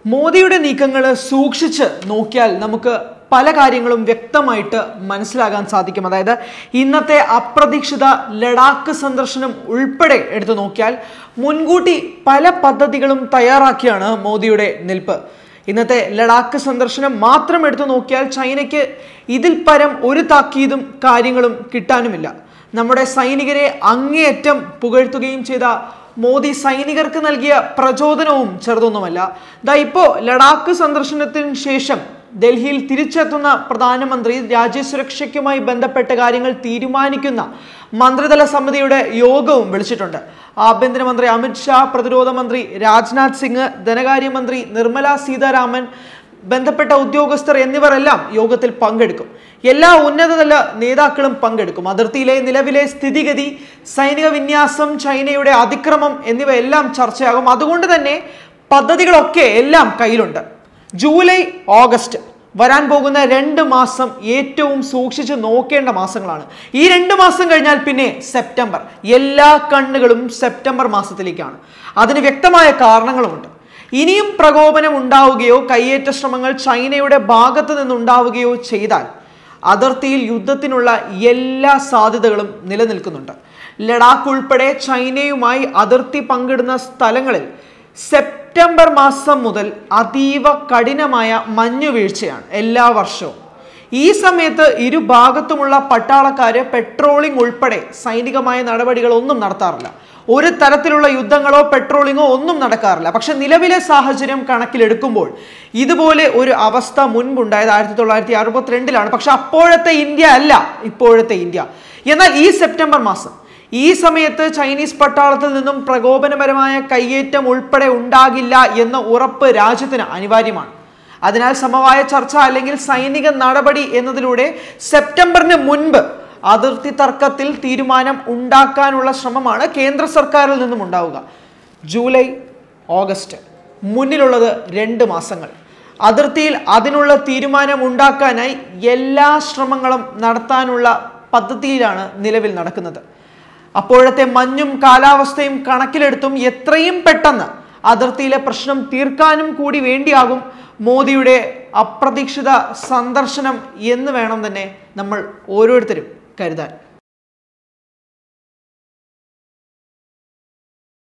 മോദിയുടെ നീക്കങ്ങൾ സൂക്ഷിച്ച് നോക്കിയാൽ നമുക്ക് പല കാര്യങ്ങളും വ്യക്തമായിട്ട് മനസ്സിലാകാൻ സാധിക്കും അതായത് ഇന്നത്തെ അപ്രതീക്ഷിത ലഡാക്ക് സന്ദർശനം ഉൾപ്പെടെ എടുത്തു നോക്കിയാൽ മുൻകൂട്ടി പല പദ്ധതികളും തയ്യാറാക്കിയാണ് മോദിയുടെ നിൽപ്പ് ഇന്നത്തെ ലഡാക്ക് സന്ദർശനം മാത്രം എടുത്തു നോക്കിയാൽ ചൈനയ്ക്ക് ഇതിൽ പരം ഒരു താക്കീതും കാര്യങ്ങളും കിട്ടാനുമില്ല നമ്മുടെ സൈനികരെ അങ്ങേയറ്റം പുകഴ്ത്തുകയും ചെയ്ത മോദി സൈനികർക്ക് നൽകിയ പ്രചോദനവും ചെറുതൊന്നുമല്ല ദാ ഇപ്പോ ലഡാക്ക് സന്ദർശനത്തിന് ശേഷം ഡൽഹിയിൽ തിരിച്ചെത്തുന്ന പ്രധാനമന്ത്രി രാജ്യസുരക്ഷയ്ക്കുമായി ബന്ധപ്പെട്ട കാര്യങ്ങൾ തീരുമാനിക്കുന്ന മന്ത്രിതല സമിതിയുടെ യോഗവും വിളിച്ചിട്ടുണ്ട് ആഭ്യന്തരമന്ത്രി അമിത് ഷാ പ്രതിരോധ മന്ത്രി രാജ്നാഥ് സിംഗ് ധനകാര്യമന്ത്രി നിർമ്മല സീതാരാമൻ ബന്ധപ്പെട്ട ഉദ്യോഗസ്ഥർ എന്നിവരെല്ലാം യോഗത്തിൽ പങ്കെടുക്കും എല്ലാ ഉന്നതതല നേതാക്കളും പങ്കെടുക്കും അതിർത്തിയിലെ നിലവിലെ സ്ഥിതിഗതി സൈനിക വിന്യാസം ചൈനയുടെ അതിക്രമം എന്നിവയെല്ലാം ചർച്ചയാകും അതുകൊണ്ട് തന്നെ പദ്ധതികളൊക്കെ എല്ലാം കയ്യിലുണ്ട് ജൂലൈ ഓഗസ്റ്റ് വരാൻ പോകുന്ന രണ്ട് മാസം ഏറ്റവും സൂക്ഷിച്ച് നോക്കേണ്ട മാസങ്ങളാണ് ഈ രണ്ട് മാസം കഴിഞ്ഞാൽ പിന്നെ സെപ്റ്റംബർ എല്ലാ കണ്ണുകളും സെപ്റ്റംബർ മാസത്തിലേക്കാണ് അതിന് വ്യക്തമായ കാരണങ്ങളുമുണ്ട് ഇനിയും പ്രകോപനം ഉണ്ടാവുകയോ കയ്യേറ്റ ശ്രമങ്ങൾ ചൈനയുടെ ഭാഗത്ത് നിന്നുണ്ടാവുകയോ ചെയ്താൽ അതിർത്തിയിൽ യുദ്ധത്തിനുള്ള എല്ലാ സാധ്യതകളും നിലനിൽക്കുന്നുണ്ട് ലഡാക്ക് ഉൾപ്പെടെ ചൈനയുമായി അതിർത്തി പങ്കിടുന്ന സ്ഥലങ്ങളിൽ സെപ്റ്റംബർ മാസം മുതൽ അതീവ കഠിനമായ മഞ്ഞുവീഴ്ചയാണ് എല്ലാ വർഷവും ഈ സമയത്ത് ഇരുഭാഗത്തുമുള്ള പട്ടാളക്കാര് പെട്രോളിംഗ് ഉൾപ്പെടെ സൈനികമായ നടപടികൾ ഒന്നും നടത്താറില്ല ഒരു തരത്തിലുള്ള യുദ്ധങ്ങളോ പെട്രോളിങ്ങോ ഒന്നും നടക്കാറില്ല പക്ഷെ നിലവിലെ സാഹചര്യം കണക്കിലെടുക്കുമ്പോൾ ഇതുപോലെ ഒരു അവസ്ഥ മുൻപുണ്ടായത് ആയിരത്തി തൊള്ളായിരത്തി അറുപത്തിരണ്ടിലാണ് പക്ഷെ അപ്പോഴത്തെ ഇന്ത്യ അല്ല ഇപ്പോഴത്തെ ഇന്ത്യ എന്നാൽ ഈ സെപ്റ്റംബർ മാസം ഈ സമയത്ത് ചൈനീസ് പട്ടാളത്തിൽ നിന്നും പ്രകോപനപരമായ കയ്യേറ്റം ഉൾപ്പെടെ ഉണ്ടാകില്ല എന്ന ഉറപ്പ് രാജ്യത്തിന് അനിവാര്യമാണ് അതിനാൽ സമവായ ചർച്ച അല്ലെങ്കിൽ സൈനിക നടപടി എന്നതിലൂടെ സെപ്റ്റംബറിന് മുൻപ് അതിർത്തി തർക്കത്തിൽ തീരുമാനം ഉണ്ടാക്കാനുള്ള ശ്രമമാണ് കേന്ദ്ര സർക്കാരിൽ നിന്നും ഉണ്ടാവുക ജൂലൈ ഓഗസ്റ്റ് മുന്നിലുള്ളത് രണ്ട് മാസങ്ങൾ അതിർത്തിയിൽ അതിനുള്ള തീരുമാനം ഉണ്ടാക്കാനായി എല്ലാ ശ്രമങ്ങളും നടത്താനുള്ള പദ്ധതിയിലാണ് നിലവിൽ നടക്കുന്നത് അപ്പോഴത്തെ മഞ്ഞും കാലാവസ്ഥയും കണക്കിലെടുത്തും എത്രയും പെട്ടെന്ന് അതിർത്തിയിലെ പ്രശ്നം തീർക്കാനും കൂടി വേണ്ടിയാകും മോദിയുടെ അപ്രതീക്ഷിത സന്ദർശനം എന്ന് വേണം തന്നെ നമ്മൾ ഓരോരുത്തരും കരുതാൻ